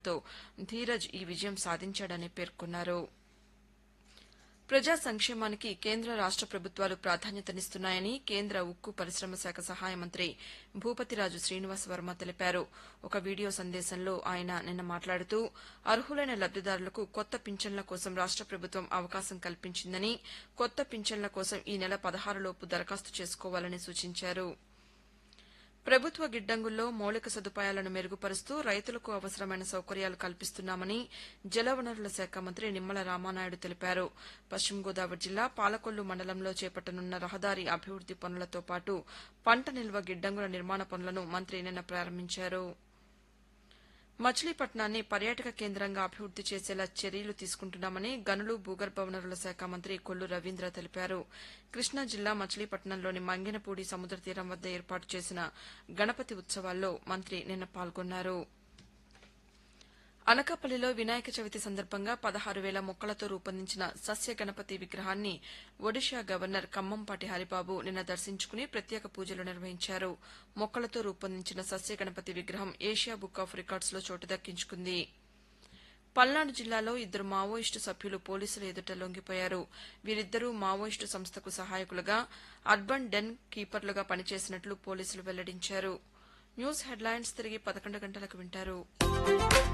తో ధీరజ్ ఈ విజయం సాధించాడని పేర్కొన్నారు ప్రజా సంక్షేమానికి కేంద్ర రాష్ట ప్రభుత్వాలు ప్రాధాన్యతనిస్తున్నాయని కేంద్ర ఉక్కు పరిశ్రమ శాఖ సహాయ మంత్రి భూపతిరాజు శ్రీనివాస్ వర్మ తెలిపారు ఒక వీడియో సందేశంలో ఆయన నిన్న మాట్లాడుతూ అర్హులైన లబ్దిదారులకు కొత్త పింఛన్ల కోసం రాష్ట ప్రభుత్వం అవకాశం కల్పించిందని కొత్త పింఛన్ల కోసం ఈ నెల పదహారులోపు దరఖాస్తు చేసుకోవాలని సూచించారు ప్రభుత్వ గిడ్డంగుల్లో మౌలిక సదుపాయాలను మెరుగుపరుస్తూ రైతులకు అవసరమైన సౌకర్యాలు కల్పిస్తున్నామని జలవనరుల శాఖ మంత్రి నిమ్మల రామానాయుడు తెలిపారు పశ్చిమ గోదావరి జిల్లా పాలకొల్లు మండలంలో చేపట్టనున్న రహదారి అభివృద్ది పనులతో పాటు పంట నిల్వ గిడ్డంగుల నిర్మాణ పనులను మంత్రి నిన్న ప్రారంభించారు మచిలీపట్నాన్ని పర్యాటక కేంద్రంగా అభివృద్ది చేసేలా చర్యలు తీసుకుంటున్నామని గనులు భూగర్భ వనరుల శాఖ మంత్రి కొల్లు రవీంద్ర తెలిపారు కృష్ణా జిల్లా మచిలీపట్నంలోని మంగినపూడి సముద్ర తీరం వద్ద ఏర్పాటు చేసిన గణపతి ఉత్సవాల్లో మంత్రి నిన్న పాల్గొన్నారు అనకాపల్లిలో వినాయక చవితి సందర్భంగా పదహారు వేల మొక్కలతో రూపొందించిన సస్య గణపతి విగ్రహాన్ని ఒడిషా గవర్నర్ కమ్మంపాటి హరిబాబు నిన్న దర్శించుకుని ప్రత్యేక పూజలు నిర్వహించారు మొక్కలతో రూపొందించిన సస్య గణపతి విగ్రహం ఏషియా బుక్ ఆఫ్ రికార్డ్స్లో చోటు దక్కించుకుంది పల్నాడు జిల్లాలో ఇద్దరు మావోయిస్టు సభ్యులు పోలీసుల ఎదుట లొంగిపోయారు వీరిద్దరూ మావోయిస్టు సంస్థకు సహాయకులుగా అర్బన్ డెన్ కీపర్లుగా పనిచేసినట్లు పోలీసులు వెల్లడించారు న్యూస్ హెడ్లైన్స్ తిరిగి పదకొండు గంటలకు వింటారు